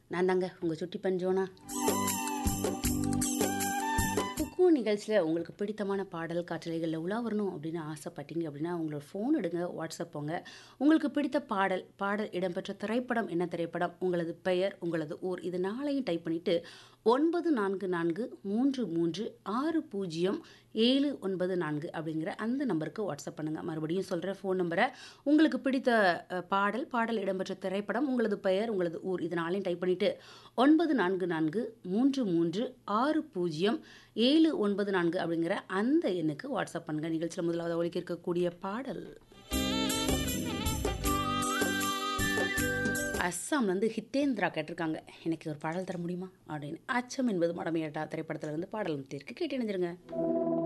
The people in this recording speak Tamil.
நான் தாங்க உங்கள் சுட்டி பஞ்சோனா குக்கு நிகழ்ச்சியில் உங்களுக்கு பிடித்தமான பாடல் காற்றலைகளில் உலா வரணும் அப்படின்னு ஆசைப்பட்டீங்க அப்படின்னா உங்களோட ஃபோன் எடுங்க வாட்ஸ்அப் போங்க உங்களுக்கு பிடித்த பாடல் பாடல் இடம்பெற்ற திரைப்படம் என்ன திரைப்படம் உங்களது பெயர் உங்களது ஊர் இது நாளையும் டைப் பண்ணிவிட்டு ஒன்பது நான்கு நான்கு மூன்று மூன்று ஆறு பூஜ்ஜியம் ஏழு ஒன்பது நான்கு அப்படிங்கிற அந்த நம்பருக்கு வாட்ஸ்அப் பண்ணுங்கள் மறுபடியும் சொல்கிற ஃபோன் நம்பரை உங்களுக்கு பிடித்த அஹ், பாடல் பாடல் இடம்பெற்ற திரைப்படம் உங்களது பெயர் உங்களது ஊர் இது நாளையும் டைப் பண்ணிவிட்டு ஒன்பது நான்கு நான்கு மூன்று மூன்று ஆறு பூஜ்ஜியம் ஏழு ஒன்பது நான்கு அப்படிங்கிற அந்த எண்ணுக்கு வாட்ஸ்அப் பண்ணுங்கள் நிகழ்ச்சியில் முதலாவது ஒழிக்க இருக்கக்கூடிய பாடல் அஸ்ஸாம்லேருந்து ஹித்தேந்திரா கேட்டிருக்காங்க எனக்கு ஒரு பாடல் தர முடியுமா அப்படின்னு அச்சம் என்பது மடமையட்டா திரைப்படத்துல இருந்து பாடல் தேர்க்கு கேட்டு இணைஞ்சிருங்க